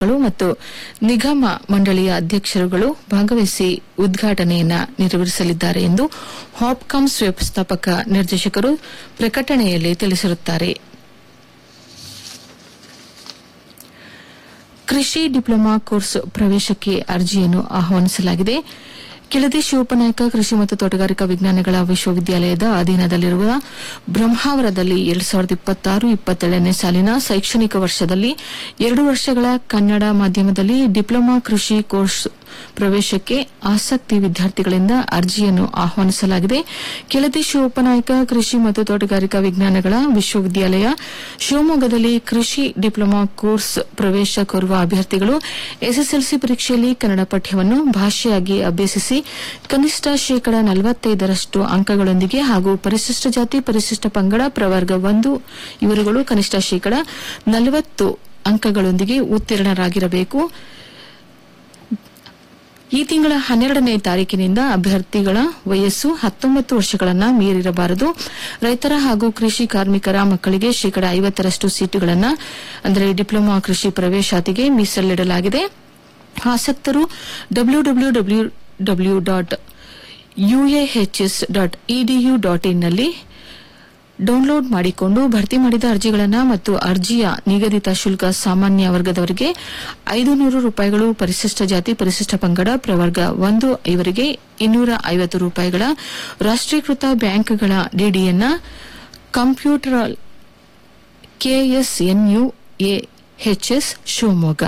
ಗಳು ಮತ್ತು ನಿಗಮ ಮಂಡಳಿಯ ಅಧ್ಯಕ್ಷರುಗಳು ಭಾಗವಹಿಸಿ ಉದ್ಘಾಟನೆಯನ್ನ ನೆರವೇರಿಸಲಿದ್ದಾರೆ ಎಂದು ಹಾಪ್ಕಾಮ್ಸ್ ವ್ಯವಸ್ಥಾಪಕ ನಿರ್ದೇಶಕರು ಪ್ರಕಟಣೆಯಲ್ಲಿ ತಿಳಿಸಿರುತ್ತಾರೆ ಕೃಷಿ ಡಿಪ್ಲೊಮಾ ಕೋರ್ಸ್ ಪ್ರವೇಶಕ್ಕೆ ಅರ್ಜಿಯನ್ನು ಆಹ್ವಾನಿಸಲಾಗಿದೆ ಕೆಳದಿ ಶಿವಪ್ಪನಾಯಕ ಕೃಷಿ ಮತ್ತು ತೋಟಗಾರಿಕಾ ವಿಜ್ಞಾನಗಳ ವಿಶ್ವವಿದ್ಯಾಲಯದ ಅಧೀನದಲ್ಲಿರುವ ಬ್ರಹ್ಮಾವರದಲ್ಲಿ ಎರಡ್ ಸಾವಿರದ ಇಪ್ಪತ್ತಾರು ಇಪ್ಪತ್ತೇಳನೇ ಸಾಲಿನ ಶೈಕ್ಷಣಿಕ ವರ್ಷದಲ್ಲಿ ಎರಡು ವರ್ಷಗಳ ಕನ್ನಡ ಮಾಧ್ಯಮದಲ್ಲಿ ಡಿಪ್ಲೊಮಾ ಕೃಷಿ ಕೋರ್ಸ್ ಪ್ರವೇಶಕ್ಕೆ ಆಸಕ್ತಿ ವಿದ್ಯಾರ್ಥಿಗಳಿಂದ ಅರ್ಜಿಯನ್ನು ಆಹ್ವಾನಿಸಲಾಗಿದೆ ಕೆಳದಿ ಶಿವಪ್ಪನಾಯಕ ಕೃಷಿ ಮತ್ತು ತೋಟಗಾರಿಕಾ ವಿಜ್ಞಾನಗಳ ವಿಶ್ವವಿದ್ಯಾಲಯ ಶಿವಮೊಗ್ಗದಲ್ಲಿ ಕೃಷಿ ಡಿಪ್ಲೊಮಾ ಕೋರ್ಸ್ ಪ್ರವೇಶ ಕೋರುವ ಅಭ್ಯರ್ಥಿಗಳು ಎಸ್ಎಸ್ಎಲ್ಸಿ ಪರೀಕ್ಷೆಯಲ್ಲಿ ಕನ್ನಡ ಪಠ್ಯವನ್ನು ಭಾಷೆಯಾಗಿ ಅಭ್ಯಸಿಸಿ ಕನಿಷ್ಠ ಶೇಕಡ ನಲವತ್ತೈದರಷ್ಟು ಅಂಕಗಳೊಂದಿಗೆ ಹಾಗೂ ಪರಿಶಿಷ್ಟ ಜಾತಿ ಪರಿಶಿಷ್ಟ ಪಂಗಡ ಪ್ರವರ್ಗ ಒಂದು ಇವರುಗಳು ಕನಿಷ್ಠ ಶೇಕಡ ನಲವತ್ತು ಅಂಕಗಳೊಂದಿಗೆ ಉತ್ತೀರ್ಣರಾಗಿರಬೇಕು ಈ ತಿಂಗಳ ಹನ್ನೆರಡನೇ ತಾರೀಕಿನಿಂದ ಅಭ್ಯರ್ಥಿಗಳ ವಯಸ್ಸು ಹತ್ತೊಂಬತ್ತು ವರ್ಷಗಳನ್ನು ಮೀರಿರಬಾರದು ರೈತರ ಹಾಗೂ ಕೃಷಿ ಕಾರ್ಮಿಕರ ಮಕ್ಕಳಿಗೆ ಶೇಕಡ ಐವತ್ತರಷ್ಟು ಸೀಟುಗಳನ್ನು ಅಂದರೆ ಡಿಪ್ಲೊಮಾ ಕೃಷಿ ಪ್ರವೇಶಾತಿಗೆ ಮೀಸಲಿಡಲಾಗಿದೆ ಆಸಕ್ತರು W W W W dot UAHS dot EDU dot ಇನ್ನಲ್ಲಿ ಡೌನ್ಲೋಡ್ ಮಾಡಿಕೊಂಡು ಭರ್ತಿ ಮಾಡಿದ ಅರ್ಜಿಗಳನ್ನು ಮತ್ತು ಅರ್ಜಿಯ ನಿಗದಿತ ಶುಲ್ಕ ಸಾಮಾನ್ಯ ವರ್ಗದವರಿಗೆ ಐದು ನೂರು ರೂಪಾಯಿಗಳು ಪರಿಶಿಷ್ಟ ಜಾತಿ ಪರಿಶಿಷ್ಟ ಪಂಗಡ ಪ್ರವರ್ಗ ಒಂದು ಇವರಿಗೆ ಇನ್ನೂರ ಐವತ್ತು ರೂಪಾಯಿಗಳ ರಾಷ್ಟೀಕೃತ ಬ್ಯಾಂಕ್ಗಳ ಡಿಡಿಯನ್ನ ಕಂಪ್ಯೂಟರ್ ಕೆಎಸ್ಎನ್ಯುಎಎಚ್ಎಸ್ ಶಿವಮೊಗ್ಗ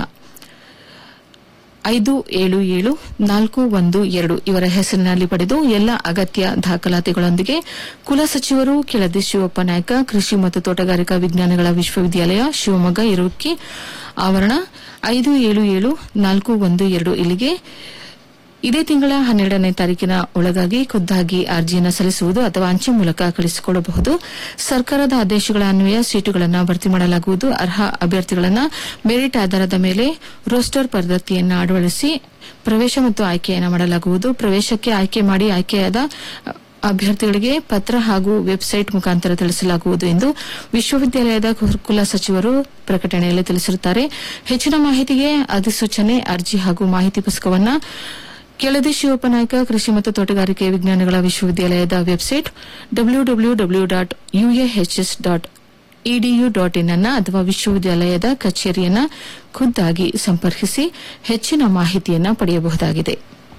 ಐದು ಏಳು ಏಳು ನಾಲ್ಕು ಒಂದು ಎರಡು ಇವರ ಹೆಸರಿನಲ್ಲಿ ಪಡೆದು ಎಲ್ಲ ಅಗತ್ಯ ದಾಖಲಾತಿಗಳೊಂದಿಗೆ ಕುಲಸಚಿವರು ಕೆಳದಿ ಶಿವಪ್ಪ ನಾಯಕ ಕೃಷಿ ಮತ್ತು ತೋಟಗಾರಿಕಾ ವಿಜ್ಞಾನಗಳ ವಿಶ್ವವಿದ್ಯಾಲಯ ಶಿವಮೊಗ್ಗ ಇರುಕ್ಕಿ ಆವರಣ ಐದು ಏಳು ಏಳು ನಾಲ್ಕು ಒಂದು ಎರಡು ಇಲ್ಲಿಗೆ ಇದೇ ತಿಂಗಳ ಹನ್ನೆರಡನೇ ತಾರೀಕಿನ ಒಳಗಾಗಿ ಖುದ್ದಾಗಿ ಅರ್ಜಿಯನ್ನು ಸಲ್ಲಿಸುವುದು ಅಥವಾ ಅಂಚೆ ಮೂಲಕ ಕಳಿಸಿಕೊಳ್ಳಬಹುದು ಸರ್ಕಾರದ ಆದೇಶಗಳ ಅನ್ವಯ ಸೀಟುಗಳನ್ನು ಭರ್ತಿ ಮಾಡಲಾಗುವುದು ಅರ್ಹ ಅಭ್ಯರ್ಥಿಗಳನ್ನು ಮೆರಿಟ್ ಆಧಾರದ ಮೇಲೆ ರೋಸ್ಟರ್ ಪದ್ಧತಿಯನ್ನು ಅಳವಡಿಸಿ ಪ್ರವೇಶ ಮತ್ತು ಆಯ್ಕೆಯನ್ನು ಮಾಡಲಾಗುವುದು ಪ್ರವೇಶಕ್ಕೆ ಆಯ್ಕೆ ಮಾಡಿ ಆಯ್ಕೆಯಾದ ಅಭ್ಯರ್ಥಿಗಳಿಗೆ ಪತ್ರ ಹಾಗೂ ವೆಬ್ಸೈಟ್ ಮುಖಾಂತರ ತಿಳಿಸಲಾಗುವುದು ಎಂದು ವಿಶ್ವವಿದ್ಯಾಲಯದ ಕುಲ ಸಚಿವರು ಪ್ರಕಟಣೆಯಲ್ಲಿ ತಿಳಿಸಿರುತ್ತಾರೆ ಹೆಚ್ಚಿನ ಮಾಹಿತಿಗೆ ಅಧಿಸೂಚನೆ ಅರ್ಜಿ ಹಾಗೂ ಮಾಹಿತಿ ಪುಸ್ತಕವನ್ನು ಕೆಳದಿ ಶಿವಪ್ಪನಾಯಕ ಕೃಷಿ ಮತ್ತು ತೋಟಗಾರಿಕೆ ವಿಜ್ಞಾನಗಳ ವಿಶ್ವವಿದ್ಯಾಲಯದ website W W W dot UAHS dot EDU dot in ಅನ್ನ ಅಥವಾ ವಿಶ್ವವಿದ್ಯಾಲಯದ ಕಚೇರಿಯನ್ನ ಖುದ್ದಾಗಿ ಸಂಪರ್ಕಿಸಿ ಹೆಚ್ಚಿನ ಮಾಹಿತಿಯನ್ನ ಪಡೆಯಬಹುದಾಗಿದೆ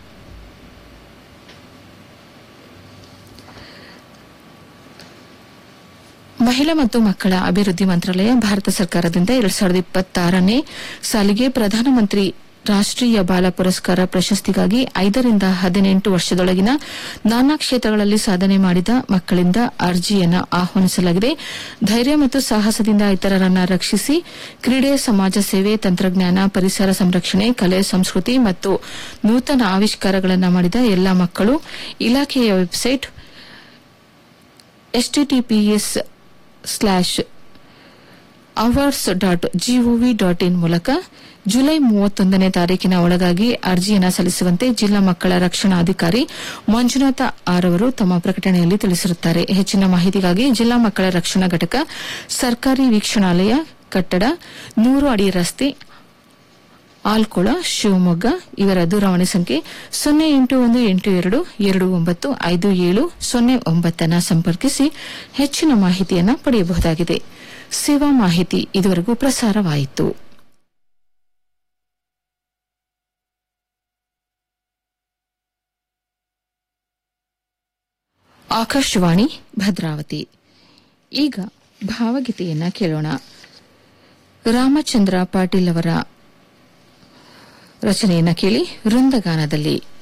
ಮಹಿಳಾ ಮತ್ತು ಮಕ್ಕಳ ಅಭಿವೃದ್ಧಿ ಮಂತ್ರಾಲಯ ಭಾರತ ಸರ್ಕಾರದಿಂದ ಎರಡ್ ಸಾವಿರದ ಇಪ್ಪತ್ತಾರನೇ ಸಾಲಿಗೆ ಪ್ರಧಾನಮಂತ್ರಿ ರಾಷ್ಟೀಯ ಬಾಲ ಪುರಸ್ಕಾರ ಪ್ರಶಸ್ತಿಗಾಗಿ ಐದರಿಂದ ಹದಿನೆಂಟು ವರ್ಷದೊಳಗಿನ ನಾನಾ ಕ್ಷೇತ್ರಗಳಲ್ಲಿ ಸಾಧನೆ ಮಾಡಿದ ಮಕ್ಕಳಿಂದ ಅರ್ಜಿಯನ್ನು ಆಹ್ವಾನಿಸಲಾಗಿದೆ ಧೈರ್ಯ ಮತ್ತು ಸಾಹಸದಿಂದ ಇತರರನ್ನ ರಕ್ಷಿಸಿ ಕ್ರೀಡೆ ಸಮಾಜ ಸೇವೆ ತಂತ್ರಜ್ಞಾನ ಪರಿಸರ ಸಂರಕ್ಷಣೆ ಕಲೆ ಸಂಸ್ಕೃತಿ ಮತ್ತು ನೂತನ ಆವಿಷ್ಕಾರಗಳನ್ನು ಮಾಡಿದ ಎಲ್ಲಾ ಮಕ್ಕಳು ಇಲಾಖೆಯ website HTTPS slash awards dot GOV dot in ಮೂಲಕ ಜುಲೈ ಮೂವತ್ತೊಂದನೇ ತಾರೀಕಿನ ಒಳಗಾಗಿ ಅರ್ಜಿಯನ್ನು ಸಲ್ಲಿಸುವಂತೆ ಜಿಲ್ಲಾ ಮಕ್ಕಳ ರಕ್ಷಣಾಧಿಕಾರಿ ಮಂಜುನಾಥ ಆರ್ ಅವರು ತಮ್ಮ ಪ್ರಕಟಣೆಯಲ್ಲಿ ತಿಳಿಸಿರುತ್ತಾರೆ ಹೆಚ್ಚಿನ ಮಾಹಿತಿಗಾಗಿ ಜಿಲ್ಲಾ ಮಕ್ಕಳ ರಕ್ಷಣಾ ಘಟಕ ಸರ್ಕಾರಿ ವೀಕ್ಷಣಾಲಯ ಕಟ್ಟಡ ನೂರು ಅಡಿ ರಸ್ತೆ ಆಲ್ಕೊಳ ಶಿವಮೊಗ್ಗ ಇವರ ದೂರವಾಣಿ ಸಂಖ್ಯೆ ಸೊನ್ನೆ ಎಂಟು ಒಂದು ಎಂಟು ಎರಡು ಎರಡು ಒಂಬತ್ತು ಐದು ಏಳು ಸೊನ್ನೆ ಒಂಬತ್ತನ್ನು ಸಂಪರ್ಕಿಸಿ ಹೆಚ್ಚಿನ ಮಾಹಿತಿಯನ್ನು ಪಡೆಯಬಹುದಾಗಿದೆ ಸೇವಾ ಮಾಹಿತಿ ಇದುವರೆಗೂ ಪ್ರಸಾರವಾಯಿತು ಆಕಾಶವಾಣಿ ಭದ್ರಾವತಿ ಈಗ ಭಾವಗೀತೆಯನ್ನ ಕೇಳೋಣ ರಾಮಚಂದ್ರ ಪಾಟೀಲ್ ಅವರ ರಚನೆಯನ್ನ ಕೇಳಿ ವೃಂದಗಾನದಲ್ಲಿ